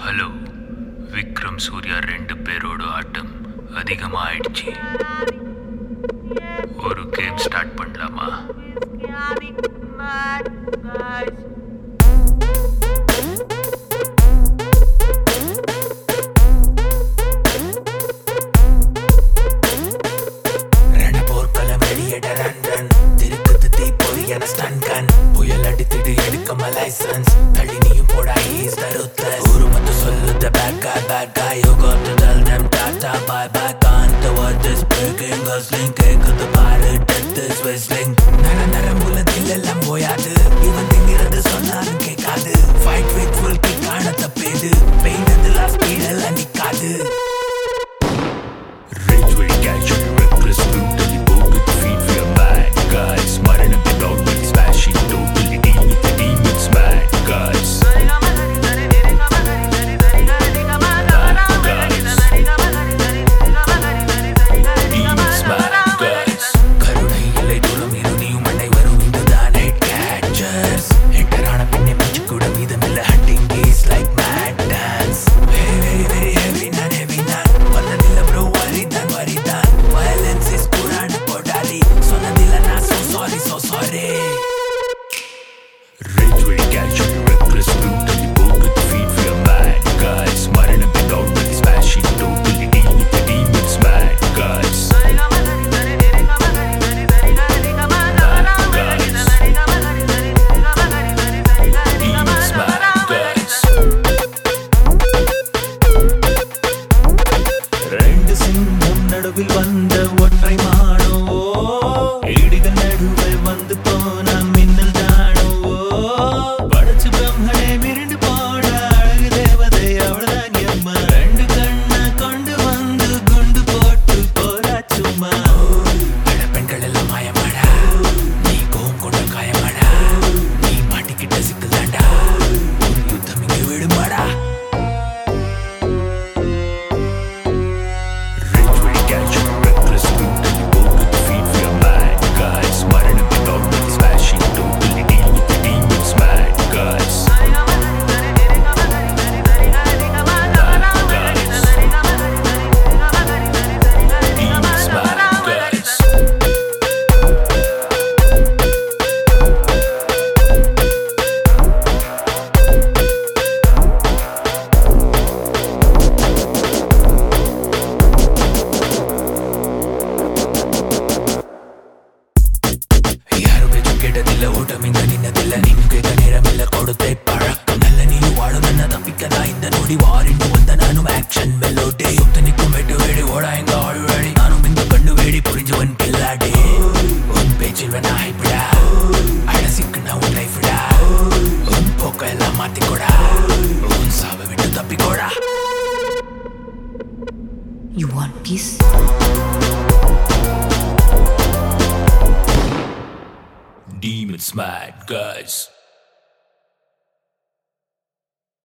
Hello Vikram Surya ரெண்டு பேரோட ஆட்டம் அதிகமாக ஆயிடுச்சு ஒரு கேம் ஸ்டார்ட் பண்ணலாமா ரணபோர்க்களம் வெளியிட ரன் திருக்குது தீப்பொறி என ஸ்டன் கன் புயல் அடித்திடு எடுக்கம லைசன்ஸ் தள்ளி நீயும் போடா ஈஸ் தருத்த ஊரு மட்டும் சொல்லுத bad guy bad guy you got to tell them tata bye bye can't the word is breaking hustling கேக்குது பாரு death is whistling நர நர மூலத்தில் எல்லாம் போயாது இவன் திங்கிறது சொன்னாலும் கேட்காது ஃபைட் வித் ஃபுல் கிக் காண தப்பேது பெயின் அதெல்லாம் ஸ்பீட் எல்லாம் நிக்காது Rage will catch you, reckless, brutally, bogus, feed for your bad guys. மரணம் without will smash it totally, deal with the demons, bad guys. Demons, bad guys. கருணை இல்லை தூரம் இருநியும் மண்ணை வரும் இங்குதான் ஹெட் கேச்சர்ஸ் என்டரான பின்னே பச்சு கூட மீதமில்ல hunting case like mad dance very very very heavy நான் ஹெவி நான் வந்ததில்ல ப்ரோ வரி தான் வரி தான் வயலன்ஸ் இஸ் புராண போட்டாலி சொன்னதில்ல நான் so sorry so sorry Rage will catch you, reckless, brutally, bogus, feed for your bad guys. மரணம் without will smash it totally, deal with the demons, bad guys. Demons, bad guys. ரெண்டு சிங்கம் நடுவில் வந்த ஒற்றை மானோ இடிகள் நடுவே வந்து போன மின்னல் தானோ படைச்சு பிரம்மனே மிரண்டு போட அழகு தேவதை அவள்தான் எம்மா ரெண்டு கண்ணை கொண்டு வந்து குண்டு போட்டு போரா சும்மா அட பெண்கள் எல்லாம் மாயமாடா நீ கோவம் கொண்ட காயமாடா நீ மாட்டிக்கிட்ட சிக்கலாண்டா ஒரு யுத்தம் இங்கு விடுமாடா Rage will catch you, reckless, brutally, bogus, feed for your bad guys. மரணம் without will smash it totally, deal with the demons, bad guys. Demons, bad guys. யாரு பேச்சும் கேட்டதில்ல ஓட்டம் இங்க நின்னதில்ல நீயும் கேட்க நேரமில்ல கொடுத்தே பழக்கம் நல்ல நீயும் வாழும் என்ன தப்பிக்கதா இந்த நொடி வாரிண்டு வந்த நானும் ஆக்ஷன் மெலோடி சுத்த நிற்கும் வெட்டு வேடி ஓடா எங்க ஆழ்வழி நானும் இந்த கண்ணு வேடி புரிஞ்சவன் கில்லாடி உன் பேச்சில் வேணா ஹைப்பிடா அழசிக்குனா உன் லைஃப்டா உன் போக்க எல்லாம் மாத்திக்கோடா உன் சாவ விட்டு தப்பிக்கோடா You want peace? Demons, mad guys.